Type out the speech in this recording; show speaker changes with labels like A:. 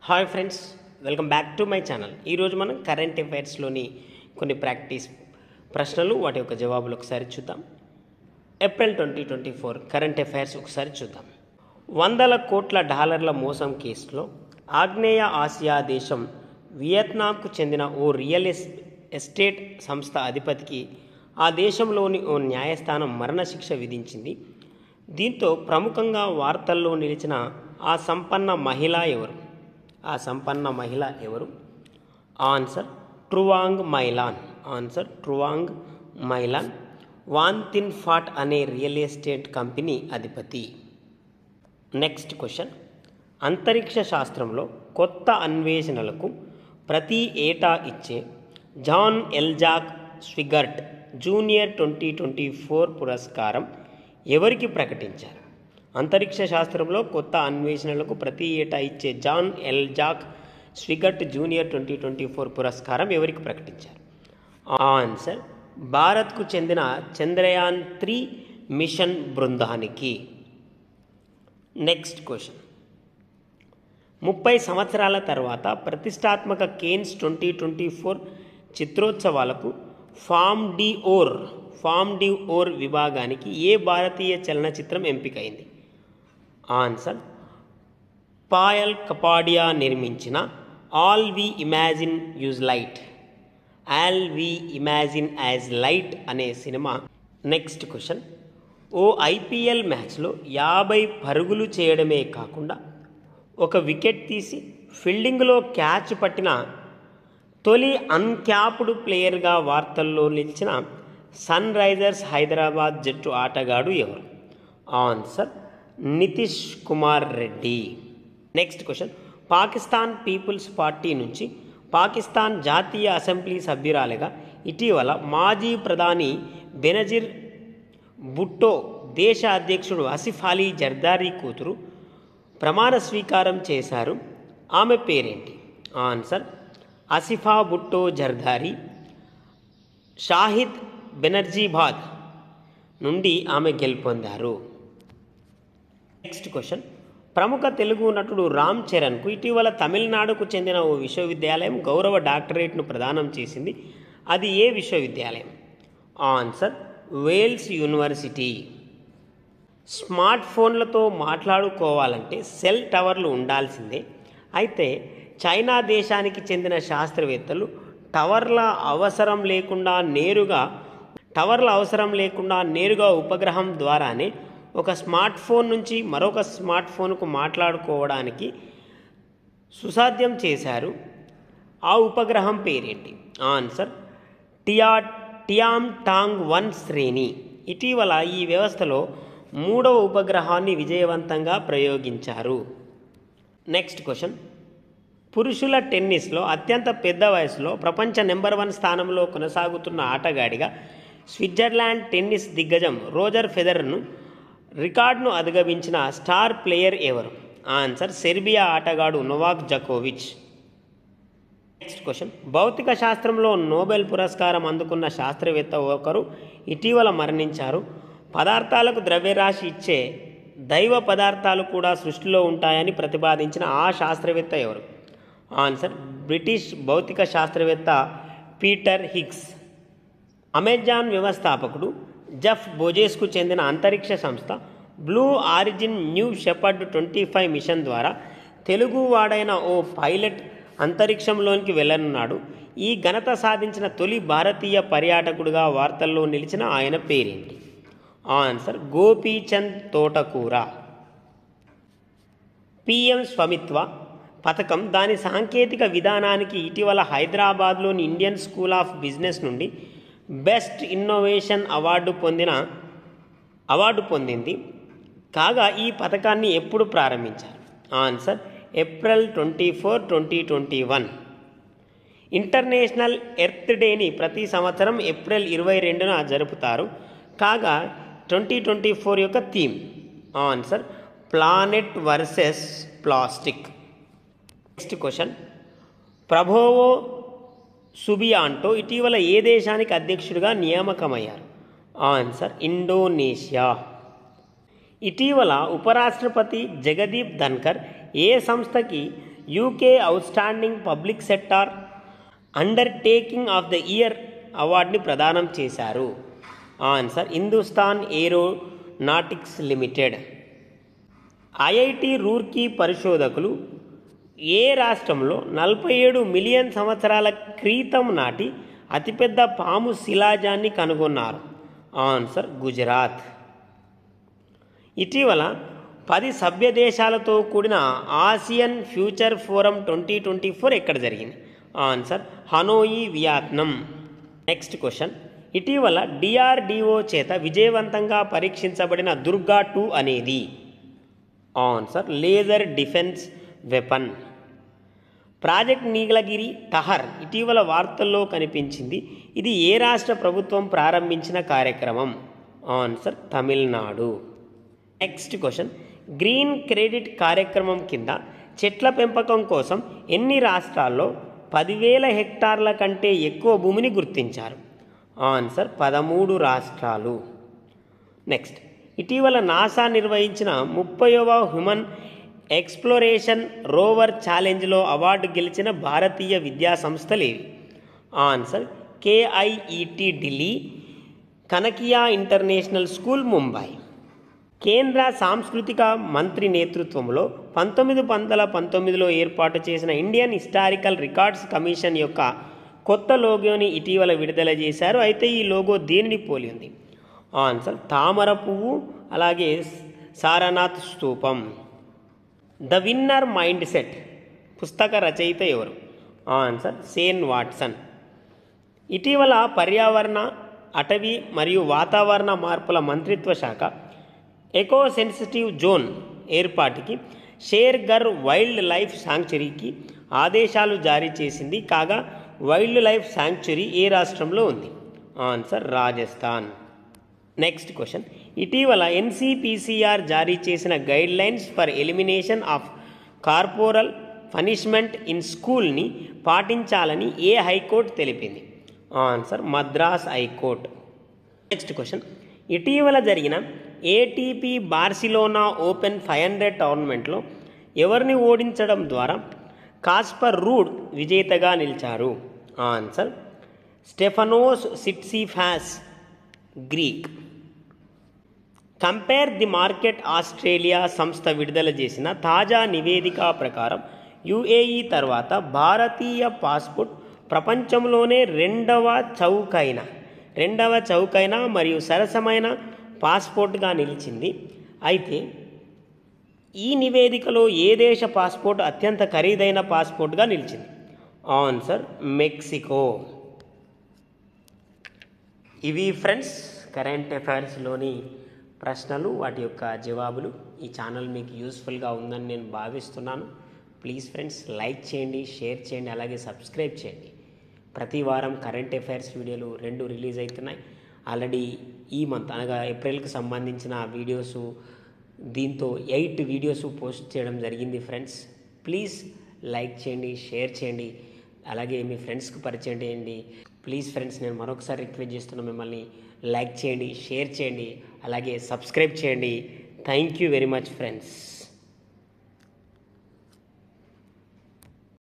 A: hi friends welcome back to my channel ఈరోజు మనం current అఫైర్స్లోని కొన్ని ప్రాక్టీస్ ప్రశ్నలు వాటి యొక్క జవాబులు ఒకసారి చూద్దాం April twenty twenty four current affairs ఒకసారి చూద్దాం వందల కోట్ల డాలర్ల మోసం కేసులో ఆగ్నేయ ఆసియా దేశం వియత్నాంకు చెందిన ఓ రియల్ ఎస్ ఎస్టేట్ సంస్థ అధిపతికి ఆ దేశంలోని ఓ న్యాయస్థానం మరణశిక్ష విధించింది దీంతో ప్రముఖంగా వార్తల్లో నిలిచిన ఆ సంపన్న మహిళ ఎవరు ఆ సంపన్న మహిళ ఎవరు answer Truong My Lan answer Truong My Lan Van Thinh Phat అనే రియల్ ఎస్టేట్ కంపెనీ అధిపతి నెక్స్ట్ క్వశ్చన్ అంతరిక్ష శాస్త్రంలో కొత్త అన్వేషణలకు ప్రతి ఏటా ఇచ్చే John L Jack Swigert junior twenty twenty four పురస్కారం ఎవరికి ప్రకటించారు అంతరిక్ష శాస్త్రంలో కొత్త అన్వేషణలకు ప్రతి ఏటా ఇచ్చే John L Jack Swigert junior twenty twenty four పురస్కారం ఎవరికి ప్రకటించారు ఆన్సర్ భారత్కు చెందిన చంద్రయాన్ త్రీ మిషన్ బృందానికి నెక్స్ట్ క్వశ్చన్ ముప్పై సంవత్సరాల తర్వాత ప్రతిష్టాత్మక కేన్స్ ట్వంటీ ట్వంటీ ఫోర్ చిత్రోత్సవాలకు Palme d' Or Palme d' Or విభాగానికి ఏ భారతీయ చలనచిత్రం ఎంపికైంది ఆన్సర్ పాయల్ కపాడియా నిర్మించిన all we imagine as light all we imagine as light అనే సినిమా నెక్స్ట్ క్వశ్చన్ ఓ ఐపీఎల్ మ్యాచ్లో యాభై పరుగులు చేయడమే కాకుండా ఒక వికెట్ తీసి ఫీల్డింగ్లో క్యాచ్ పట్టిన తొలి అన్క్యాప్డ్ ప్లేయర్గా వార్తల్లో నిలిచిన సన్ రైజర్స్ హైదరాబాద్ జట్టు ఆటగాడు ఎవరు answer Nitish Kumar Reddy next question Pakistan Peoples Party నుంచి పాకిస్తాన్ జాతీయ అసెంబ్లీ సభ్యురాలిగా ఇటీవల మాజీ ప్రధాని బెనజీర్ భుట్టో దేశ అధ్యక్షుడు ఆసిఫ్ అలీ జర్దారీ కూతురు ప్రమాణ స్వీకారం చేశారు ఆమె పేరేంటి ఆన్సర్ ఆసిఫా భుట్టో జర్దారీ షాహిద్ బెనర్జీబాద్ నుండి ఆమె గెలుపొందారు నెక్స్ట్ క్వశ్చన్ ప్రముఖ తెలుగు నటుడు రామ్ చరణ్కు ఇటీవల తమిళనాడుకు చెందిన ఓ విశ్వవిద్యాలయం గౌరవ డాక్టరేట్ను ప్రదానం చేసింది అది ఏ విశ్వవిద్యాలయం ఆన్సర్ వేల్స్ యూనివర్సిటీ స్మార్ట్ ఫోన్లతో మాట్లాడుకోవాలంటే సెల్ టవర్లు ఉండాల్సిందే అయితే చైనా దేశానికి చెందిన శాస్త్రవేత్తలు టవర్ల అవసరం లేకుండా నేరుగా టవర్ల అవసరం లేకుండా నేరుగా ఉపగ్రహం ద్వారానే ఒక స్మార్ట్ ఫోన్ నుంచి మరొక స్మార్ట్ ఫోన్కు మాట్లాడుకోవడానికి సుసాధ్యం చేశారు ఆ ఉపగ్రహం పేరేంటి ఆన్సర్ టియా టియామ్ టాంగ్ వన్ శ్రేణి ఇటీవల ఈ వ్యవస్థలో మూడవ ఉపగ్రహాన్ని విజయవంతంగా ప్రయోగించారు నెక్స్ట్ క్వశ్చన్ పురుషుల టెన్నిస్లో అత్యంత పెద్ద వయసులో ప్రపంచ నెంబర్ వన్ స్థానంలో కొనసాగుతున్న ఆటగాడిగా స్విట్జర్లాండ్ టెన్నిస్ దిగ్గజం రోజర్ ఫెదర్ను రికార్డును అధిగమించిన స్టార్ ప్లేయర్ ఎవరు ఆన్సర్ సెర్బియా ఆటగాడు నొవాక్ జకోవిచ్ నెక్స్ట్ క్వశ్చన్ భౌతిక శాస్త్రంలో నోబెల్ పురస్కారం అందుకున్న శాస్త్రవేత్త ఒకరు ఇటీవల మరణించారు పదార్థాలకు ద్రవ్యరాశి ఇచ్చే దైవ పదార్థాలు కూడా సృష్టిలో ఉంటాయని ప్రతిపాదించిన ఆ శాస్త్రవేత్త ఎవరు ఆన్సర్ బ్రిటిష్ భౌతిక శాస్త్రవేత్త పీటర్ హిగ్స్ అమెజాన్ వ్యవస్థాపకుడు జఫ్ బోజేస్కు చెందిన అంతరిక్ష సంస్థ Blue Origin New Shepard twenty five mission ద్వారా తెలుగు వాడైన ఓ పైలట్ అంతరిక్షంలోనికి వెళ్ళనున్నాడు ఈ ఘనత సాధించిన తొలి భారతీయ పర్యాటకుడిగా వార్తల్లో నిలిచిన ఆయన పేరేంటి ఆన్సర్ గోపీచంద్ తోటకూర పిఎం స్వమిత్వ పథకం దాని సాంకేతిక విధానానికి ఇటీవల హైదరాబాద్లోని ఇండియన్ స్కూల్ ఆఫ్ బిజినెస్ నుండి బెస్ట్ ఇన్నోవేషన్ అవార్డు పొందిన అవార్డు పొందింది కాగా ఈ పథకాన్ని ఎప్పుడు ప్రారంభించారు answer April twenty four twenty twenty one international earth డేని ప్రతి సంవత్సరం ఏప్రిల్ ఇరవై రెండున జరుపుతారు కాగా ట్వంటీ ట్వంటీ ఫోర్ యొక్క theme answer planet versus plastic next question Prabowo Subianto ఇటీవల ఏ దేశానికి అధ్యక్షుడిగా నియామకమయ్యారు ఆన్సర్ ఇండోనేషియా ఇటీవల ఉపరాష్ట్రపతి జగదీప్ ధన్కర్ ఏ సంస్థకి UK outstanding public sector undertaking of the year అవార్డుని ప్రదానం చేశారు answer Hindustan Aeronautics Limited IIT Roorkee పరిశోధకులు ఏ రాష్ట్రంలో నలభై ఏడు మిలియన్ సంవత్సరాల క్రితం నాటి అతిపెద్ద పాము శిలాజాన్ని కనుగొన్నారు ఆన్సర్ గుజరాత్ ఇటీవల పది సభ్య దేశాలతో కూడిన Asian Future Forum twenty twenty four ఎక్కడ జరిగింది answer Hanoi Vietnam next question ఇటీవల డిఆర్డిఓ చేత విజయవంతంగా పరీక్షించబడిన దుర్గా టూ అనేది answer laser defence weapon project Nilgiri tahr ఇటీవల వార్తల్లో కనిపించింది ఇది ఏ రాష్ట్ర ప్రభుత్వం ప్రారంభించిన కార్యక్రమం answer Tamil Nadu next question green credit కార్యక్రమం కింద చెట్ల పెంపకం కోసం ఎన్ని రాష్ట్రాల్లో పదివేల హెక్టార్ల కంటే ఎక్కువ భూమిని గుర్తించారు ఆన్సర్ పదమూడు రాష్ట్రాలు నెక్స్ట్ ఇటీవల నాసా నిర్వహించిన ముప్పైవ హ్యూమన్ ఎక్స్ప్లోరేషన్ రోవర్ ఛాలెంజ్లో అవార్డు గెలిచిన భారతీయ విద్యా సంస్థలేవి answer KIET Delhi Kanakia international school Mumbai కేంద్ర సాంస్కృతిక మంత్రి నేతృత్వంలో పంతొమ్మిది వందల పంతొమ్మిదిలో ఏర్పాటు చేసిన ఇండియన్ హిస్టారికల్ రికార్డ్స్ కమిషన్ యొక్క కొత్త లోగోని ఇటీవల విడుదల చేశారు అయితే ఈ లోగో దేనిని పోలి ఉంది ఆన్సర్ తామర పువ్వు అలాగే సారనాథ్ స్తూపం ద విన్నర్ మైండ్ సెట్ పుస్తక రచయిత ఎవరు ఆన్సర్ సేన్ వాట్సన్ ఇటీవల పర్యావరణ అటవీ మరియు వాతావరణ మార్పుల మంత్రిత్వ శాఖ ఎకో సెన్సిటివ్ జోన్ ఏర్పాటుకి షేర్గర్ వైల్డ్ లైఫ్ శాంక్చురీకి ఆదేశాలు జారీ చేసింది కాగా వైల్డ్ లైఫ్ శాంక్చురీ ఏ రాష్ట్రంలో ఉంది ఆన్సర్ రాజస్థాన్ నెక్స్ట్ క్వశ్చన్ ఇటీవల ఎన్సిపిసిఆర్ జారీ చేసిన guidelines for elimination of corporal punishment in స్కూల్ని పాటించాలని ఏ హైకోర్టు తెలిపింది answer Madras high court next question ఇటీవల జరిగిన ATP Barcelona open five hundred టోర్నమెంట్లో ఎవరిని ఓడించడం ద్వారా కాస్పర్ రూడ్ విజేతగా నిలిచారు answer Stefanos Tsitsipas Greek compare the market Australia సంస్థ విడుదల చేసిన తాజా నివేదిక ప్రకారం యుఏఈ తర్వాత భారతీయ పాస్పోర్ట్ ప్రపంచంలోనే రెండవ చౌకైన రెండవ చౌకైన మరియు సరసమైన పాస్పోర్ట్గా నిలిచింది అయితే ఈ నివేదికలో ఏ దేశ పాస్పోర్ట్ అత్యంత ఖరీదైన పాస్పోర్ట్గా నిలిచింది ఆన్సర్ మెక్సికో ఇవి ఫ్రెండ్స్ కరెంట్ అఫైర్స్లోని ప్రశ్నలు వాటి యొక్క జవాబులు ఈ ఛానల్ మీకు యూస్ఫుల్గా ఉందని నేను భావిస్తున్నాను ప్లీజ్ ఫ్రెండ్స్ లైక్ చేయండి షేర్ చేయండి అలాగే సబ్స్క్రైబ్ చేయండి ప్రతి వారం కరెంట్ అఫైర్స్ వీడియోలు రెండు రిలీజ్ అవుతున్నాయి ఆల్రెడీ ఈ మంత్ అనగా ఏప్రిల్కి సంబంధించిన వీడియోస్ దీంతో ఎయిట్ వీడియోస్ పోస్ట్ చేయడం జరిగింది ఫ్రెండ్స్ ప్లీజ్ లైక్ చేయండి షేర్ చేయండి అలాగే మీ ఫ్రెండ్స్కి పరిచయం చేయండి ప్లీజ్ ఫ్రెండ్స్ నేను మరొకసారి రిక్వెస్ట్ చేస్తున్నా మిమ్మల్ని లైక్ చేయండి షేర్ చేయండి అలాగే సబ్స్క్రైబ్ చేయండి thank you very much friends